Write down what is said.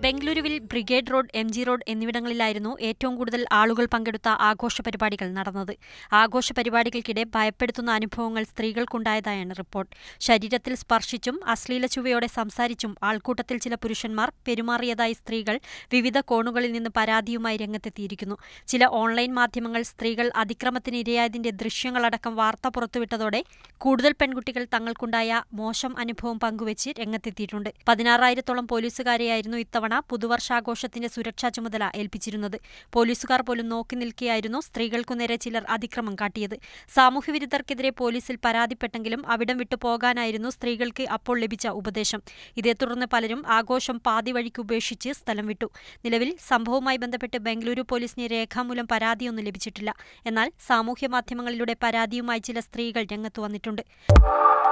ബംഗളൂരുവിൽ brigade road M G road എന്നിവിടങ്ങളിലായിരുന്നു ഏറ്റവും കൂടുതൽ ആളുകൾ പങ്കെടുത്ത ആഘോഷ പരിപാടികൾ നടന്നത് ആഘോഷ പരിപാടികൾക്കിടെ ഭയപ്പെടുത്തുന്ന അനുഭവങ്ങൾ സ്ത്രീകൾക്കുണ്ടായതായാണ് റിപ്പോർട്ട് ശരീരത്തിൽ സ്പർശിച്ചും അശ്ലീല ചുവയോടെ സംസാരിച്ചും ആൾക്കൂട്ടത്തിൽ ചില പുരുഷന്മാർ പെരുമാറിയതായി സ്ത്രീകൾ വിവിധ കോണുകളിൽ നിന്ന് പരാതിയുമായി രംഗത്തെത്തിയിരിക്കുന്നു ചില ഓൺലൈൻ മാധ്യമങ്ങൾ സ്ത്രീകൾ അതിക്രമത്തിന് ഇരയായതിന്റെ ദൃശ്യങ്ങളടക്കം വാർത്ത പുറത്തുവിട്ടതോടെ കൂടുതൽ പെൺകുട്ടികൾ തങ്ങൾക്കുണ്ടായ മോശം അനുഭവം പങ്കുവച്ച് രംഗത്തെത്തിയിട്ടുണ്ട് പതിനാറായിരത്തോളം പോലീസുകാരെയായിരുന്നു ഇത്തവണ പുതുവർഷാഘോഷത്തിന്റെ സുരക്ഷാ ചുമതല ഏൽപ്പിച്ചിരുന്നത് പോലീസുകാർ പോലും നോക്കി നിൽക്കെയായിരുന്നു സ്ത്രീകൾക്കു നേരെ ചിലർ അതിക്രമം കാട്ടിയത് സാമൂഹ്യവിരുദ്ധർക്കെതിരെ പോലീസിൽ പരാതിപ്പെട്ടെങ്കിലും അവിടം വിട്ടു പോകാനായിരുന്നു സ്ത്രീകൾക്ക് അപ്പോൾ ലഭിച്ച ഉപദേശം ഇതേ തുടർന്ന് പലരും ആഘോഷം പാതി വഴിക്ക് ഉപേക്ഷിച്ച് സ്ഥലം വിട്ടു നിലവിൽ സംഭവവുമായി ബന്ധപ്പെട്ട് ബംഗളൂരു പോലീസിന് രേഖാമൂലം പരാതിയൊന്നും ലഭിച്ചിട്ടില്ല എന്നാൽ സാമൂഹ്യ മാധ്യമങ്ങളിലൂടെ പരാതിയുമായി ചില സ്ത്രീകൾ രംഗത്തു വന്നിട്ടുണ്ട്